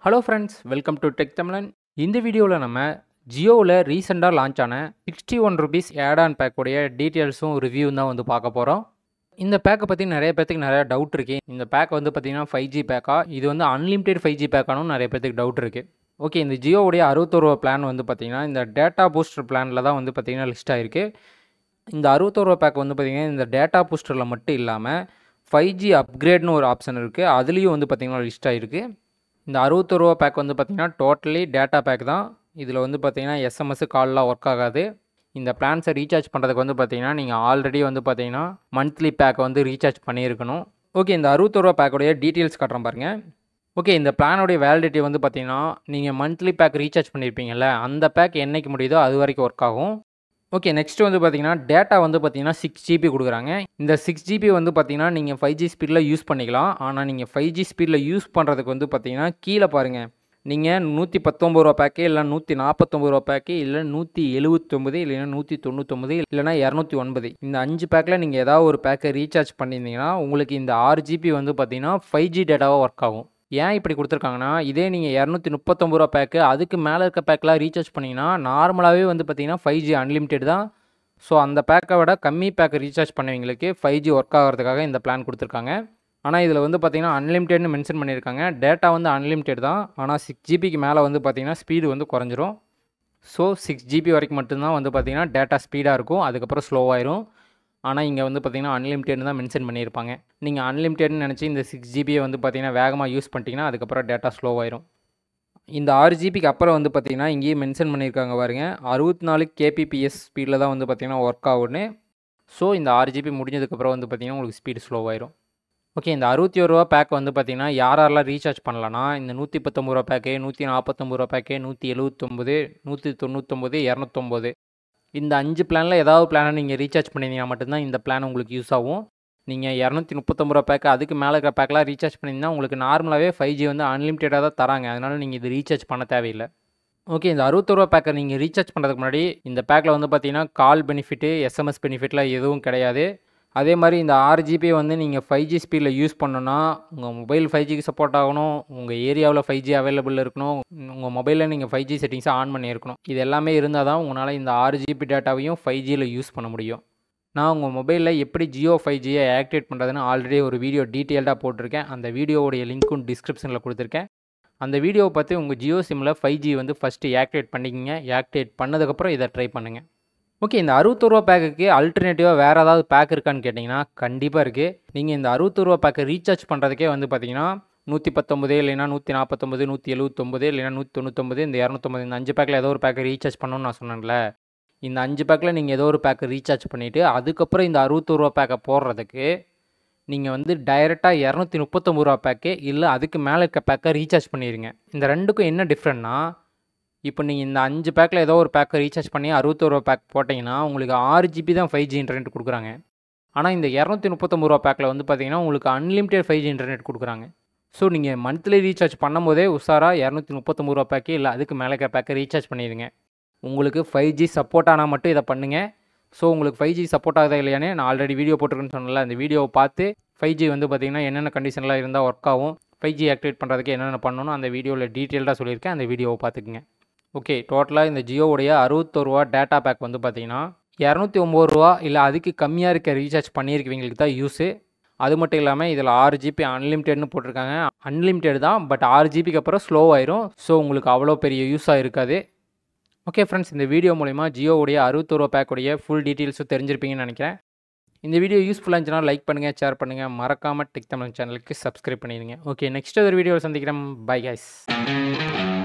hello friends welcome to tech Tamilan இந்த வீடியோவில் நம்ம ஜியோவில் ரீசெண்டாக லான்ச் ஆன sixty one rupees add on பேக்கோடைய டீட்டெயில்ஸும் ரிவ்யூவும் தான் வந்து பார்க்க போகிறோம் இந்த பேக்கை பற்றி நிறைய பேர்த்துக்கு நிறைய டவுட் இருக்குது இந்த பேக் வந்து பார்த்திங்கன்னா ஃபைவ் ஜி பேக்கா இது வந்து அன்லிமிட்டெட் ஃபைவ் ஜி பேக்கானும் நிறைய பேர்த்துக்கு டவுட் இருக்குது ஓகே இந்த ஜியோவுடைய அறுபத்தொரு ரூபா பிளான் வந்து பார்த்திங்கன்னா இந்த டேட்டா பூஸ்டர் பிளானில் தான் வந்து பார்த்திங்கன்னா லிஸ்ட் ஆகிருக்கு இந்த அறுபத்தொரு ரூபா பேக் வந்து பார்த்திங்கன்னா இந்த டேட்டா பூஸ்டரில் மட்டும் இல்லாமல் ஃபைவ் ஜி அப்கிரேட்னு ஒரு ஆப்ஷன் இருக்குது அதுலேயும் வந்து பார்த்திங்கன்னா லிஸ்ட் ஆகிருக்கு இந்த அறுபத்தொரு ரூபா பேக் வந்து பார்த்திங்கன்னா டோட்டலி டேட்டா பேக் தான் இதில் வந்து பார்த்திங்கன்னா எஸ்எம்எஸ் கால்லாம் ஒர்க் ஆகாது இந்த பிளான்ஸை ரீசார்ஜ் பண்ணுறதுக்கு வந்து பார்த்திங்கன்னா நீங்கள் ஆல்ரெடி வந்து பார்த்திங்கன்னா மந்த்லி பேக்கை வந்து ரீசார்ஜ் பண்ணியிருக்கணும் ஓகே இந்த அறுபத்தொரு ரூபா பேக்கோடைய டீட்டெயில்ஸ் காட்டுறேன் பாருங்கள் ஓகே இந்த பிளானோடைய வேலிடிட்டி வந்து பார்த்திங்கன்னா நீங்கள் மந்த்லி பேக் ரீசார்ஜ் பண்ணியிருப்பீங்கல்ல அந்த பேக் என்னைக்கு முடியுதோ அது வரைக்கும் ஒர்க் ஆகும் ஓகே நெக்ஸ்ட் வந்து பார்த்தீங்கன்னா டேட்டா வந்து பார்த்தீங்கன்னா சிக்ஸ் ஜிபி கொடுக்குறாங்க இந்த சிக்ஸ் ஜிபி வந்து பார்த்தீங்கன்னா நீங்கள் ஃபைவ் ஜி ஸ்பீடில் யூஸ் பண்ணிக்கலாம் ஆனால் நீங்கள் ஃபைவ் ஜி ஸ்பீடில் யூஸ் பண்ணுறதுக்கு வந்து பார்த்தீங்கன்னா கீழே பாருங்கள் நீங்கள் நூற்றி பத்தொம்பது ரூபா பேக்கு இல்லை நூற்றி நாற்பத்தொம்பது ரூபா பேக்கு இல்லை நூற்றி எழுபத்தொம்பது இல்லைன்னா நூற்றி தொண்ணூத்தொம்பது இல்லைனா இரநூத்தி ஒன்பது இந்த அஞ்சு பேக்கில் நீங்கள் ஏதாவது ஒரு பேக்கை ரீசார்ஜ் பண்ணியிருந்தீங்கன்னா உங்களுக்கு இந்த ஆறு ஜிபி வந்து பார்த்தீங்கன்னா ஃபைவ் ஜி டேட்டாவாக ஒர்க் ஆகும் ஏன் இப்படி கொடுத்துருக்காங்கன்னா இதே நீங்கள் இரநூத்தி முப்பத்தொம்பது ரூபா பேக்கு அதுக்கு மேலே இருக்க பேக்கெலாம் ரீசார்ஜ் பண்ணிங்கன்னா நார்மலாகவே வந்து பார்த்தீங்கன்னா ஃபைவ் ஜி அன்லிமிட்டெட் தான் ஸோ அந்த பேக்கை விட கம்மி பேக்கை ரீசார்ஜ் பண்ணவங்களுக்கு ஃபைவ் ஜி ஒர்க் ஆகிறதுக்காக இந்த பிளான் கொடுத்துருக்காங்க ஆனால் இதில் வந்து பார்த்தீங்கன்னா அன்லிமிட்டெட்னு மென்ஷன் பண்ணியிருக்காங்க டேட்டா வந்து அன்லிமிட்டெட் தான் ஆனால் சிக்ஸ் ஜிபிக்கு மேலே வந்து பார்த்தீங்கன்னா ஸ்பீடு வந்து குறைஞ்சிரும் ஸோ சிக்ஸ் ஜிபி வரைக்கும் மட்டும்தான் வந்து பார்த்தீங்கன்னா டேட்டா ஸ்பீடாக இருக்கும் அதுக்கப்புறம் ஸ்லோவாயிரும் ஆனால் இங்கே வந்து பார்த்தீங்கன்னா அன்லிமிட்டெட்னு தான் மென்ஷன் பண்ணியிருப்பாங்க நீங்கள் அன்லிமிட்டெட்னு நினச்சி இந்த சிக்ஸ் ஜிபியை வந்து பார்த்தீங்கன்னா வேகமாக யூஸ் பண்ணிட்டீங்கன்னா அதுக்கப்புறம் டேட்டா ஸ்லோவாயிரும் இந்த ஆறு ஜிபிக்கு அப்புறம் வந்து பார்த்தீங்கன்னா இங்கேயே மென்ஷன் பண்ணியிருக்காங்க பாருங்க அறுபத்தி நாலு கேபிபிஎஸ் ஸ்பீடில் தான் வந்து பார்த்தீங்கன்னா ஒர்க் ஆகும்னு ஸோ இந்த ஆறு ஜிபி முடிஞ்சதுக்கப்புறம் வந்து பார்த்தீங்கன்னா உங்களுக்கு ஸ்பீடு ஸ்லோவாயிரும் ஓகே இந்த அறுபத்தி ஒரு ரூபா பேக் வந்து பார்த்தீங்கன்னா யார் யாரெல்லாம் ரீசார்ஜ் பண்ணலான்னா இந்த நூற்றி பத்தொம்பது ரூபா பேக்கு நூற்றி நாற்பத்தொம்பது ரூபா பேக்கு நூற்றி எழுபத்தொம்பது நூற்றி தொண்ணூத்தொம்பது இரநூத்தொம்பது இந்த அஞ்சு பிளானில் ஏதாவது பிளானை நீங்கள் ரீசார்ஜ் பண்ணிங்கன்னா மட்டும்தான் இந்த பிளான் உங்களுக்கு யூஸ் ஆகும் நீங்கள் இரநூத்தி முப்பத்தொம்பது ரூபா பேக்கு அதுக்கு மேலே இருக்கிற பேக்கெலாம் ரீசார்ஜ் பண்ணிங்கன்னா உங்களுக்கு நார்மலாகவே ஃபைவ் ஜி வந்து அன்லிமிட்டடாக தான் தராங்க அதனால் நீங்கள் இது ரீசார்ஜ் பண்ண தேவையில்லை ஓகே இந்த அறுபத்தொருவா பேக்கை நீங்கள் ரீசார்ஜ் பண்ணுறதுக்கு முன்னாடி இந்த பேக்கில் வந்து பார்த்தீங்கன்னா கால் பெனிஃபிட்டு எஸ்எம்எஸ் பெனிஃபிட்லாம் எதுவும் கிடையாது அதே மாதிரி இந்த ஆறு ஜிபி வந்து நீங்கள் ஃபைவ் ஜி ஸ்பீடில் யூஸ் பண்ணணுன்னா உங்கள் மொபைல் ஃபைவ் ஜிக்கு சப்போர்ட் ஆகணும் உங்கள் ஏரியாவில் ஃபைவ் ஜி அவைலபிள் இருக்கணும் உங்கள் மொபைலில் நீங்கள் ஃபைவ் ஜி செட்டிங்ஸை ஆன் பண்ணியிருக்கணும் இது எல்லாமே இருந்தால் தான் உங்களால் இந்த ஆறு ஜிபி டேட்டாவையும் ஃபைவ் ஜியில் யூஸ் பண்ண முடியும் நான் உங்கள் மொபைலில் எப்படி ஜியோ ஃபைவ் ஜியை ஆக்டிவேட் பண்ணுறதுன்னு ஆல்ரெடி ஒரு வீடியோ டீட்டெயில்டாக போட்டிருக்கேன் அந்த வீடியோவுடைய லிங்க்கும் டிஸ்கிரிப்ஷனில் கொடுத்துருக்கேன் அந்த வீடியோவை பார்த்து உங்கள் ஜியோ சிம்மில் ஃபைவ் ஜி வந்து ஃபஸ்ட்டு ஆக்டிவேட் பண்ணிக்கிங்க ஆக்டிவேட் பண்ணதுக்கப்புறம் இதை ட்ரை பண்ணுங்கள் ஓகே இந்த அறுபத்தொருவா பேக்குக்கு அல்டர்னேட்டிவாக வேறு ஏதாவது பேக் இருக்கான்னு கேட்டிங்கன்னா கண்டிப்பாக இருக்குது நீங்கள் இந்த அறுபத்தொருவா பேக்கை ரீசார்ஜ் பண்ணுறதுக்கே வந்து பார்த்தீங்கன்னா நூற்றி பத்தொம்பது இல்லைனா நூற்றி நாற்பத்தொம்பது நூற்றி எழுபத்தொம்பது இல்லைனா நூற்றி தொண்ணூத்தொம்பது இந்த இரநூத்தொம்பது இந்த அஞ்சு பேக்கில் ஏதோ ஒரு பேக்கை ரீசார்ஜ் பண்ணணும்னு நான் சொன்னேன்ல இந்த அஞ்சு பேக்கில் நீங்கள் ஏதோ ஒரு பேக்கை ரீசார்ஜ் பண்ணிவிட்டு அதுக்கப்புறம் இந்த அறுபத்தொருவா பேக்கை போடுறதுக்கு நீங்கள் வந்து டைரெக்டாக இரநூத்தி முப்பத்தொம்பது ரூபா பேக்கு இல்லை அதுக்கு மேலே இருக்க பேக்கை ரீசார்ஜ் பண்ணிடுங்க இந்த ரெண்டுக்கும் என்ன டிஃப்ரெண்ட்னா இப்போ நீங்கள் இந்த அஞ்சு பேக்கில் ஏதோ ஒரு பேக்கை ரீசார்ஜ் பண்ணி அறுபத்தொரு பேக் போட்டிங்கன்னா உங்களுக்கு ஆறு ஜிபி தான் ஃபைவ் ஜி இன்டர்நெட் கொடுக்குறாங்க ஆனால் இந்த இரநூத்தி முப்பத்தொம்பது ரூபா பேக்கில் வந்து பார்த்தீங்கன்னா உங்களுக்கு அன்லிமிட்டெட் ஃபைவ் ஜி இன்டர்நெட் கொடுக்குறாங்க ஸோ நீங்கள் மந்த்லி ரீசார்ஜ் பண்ணும்போதே உஷாராக இரநூத்தி முப்பத்தொம்பது ரூபா பேக்கு இல்லை அதுக்கு மேலே இருக்க பேக்கை ரீசார்ஜ் பண்ணிடுங்க உங்களுக்கு ஃபைவ் ஜி சப்போர்ட் ஆனால் மட்டும் இதை பண்ணுங்கள் ஸோ உங்களுக்கு ஃபைவ் ஜி சப்போர்ட் ஆகுதா இல்லையானே நான் ஆல்ரெடி வீடியோ போட்டிருக்கேன்னு சொன்னல அந்த வீடியோவை பார்த்து ஃபைவ் ஜி வந்து பார்த்திங்கன்னா என்னென்ன கண்டிஷன்லாம் இருந்தால் ஒர்க் ஆகும் ஃபைவ் ஜி ஆக்டிவேட் பண்ணுறதுக்கு என்னென்ன பண்ணணும் அந்த வீடியோவில் டீட்டெயில்டாக சொல்லியிருக்கேன் அந்த வீடியோவை பார்த்துக்குங்க ஓகே டோட்டலாக இந்த ஜியோவுடைய அறுபத்தொருவா டேட்டா பேக் வந்து பார்த்தீங்கன்னா இரநூத்தி ஒம்பது ரூபா இல்லை அதுக்கு கம்மியாக இருக்க ரீசார்ஜ் பண்ணியிருக்கவங்களுக்கு தான் யூஸு அது மட்டும் இல்லாமல் இதில் ஆறு ஜிபி அன்லிமிட்டெட்னு போட்டிருக்காங்க அன்லிமிட்டெட் தான் பட் ஆறு ஜிபிக்கு அப்புறம் ஸ்லோ ஆயிரும் ஸோ உங்களுக்கு அவ்வளோ பெரிய யூஸாக இருக்காது ஓகே ஃப்ரெண்ட்ஸ் இந்த வீடியோ மூலிமா ஜியோவுடைய அறுபத்தொருவா பேக்குடைய ஃபுல் டீட்டெயில்ஸும் தெரிஞ்சிருப்பீங்கன்னு நினைக்கிறேன் இந்த வீடியோ யூஸ்ஃபுல்லாக இருந்துச்சுன்னா லைக் பண்ணுங்கள் ஷேர் பண்ணுங்கள் மறக்காமல் டெக் தமிழ் சேனலுக்கு சப்ஸ்கிரைப் பண்ணிடுங்க ஓகே நெக்ஸ்ட் ஒரு வீடியோவில் சந்திக்கிறேன் பை கைஸ்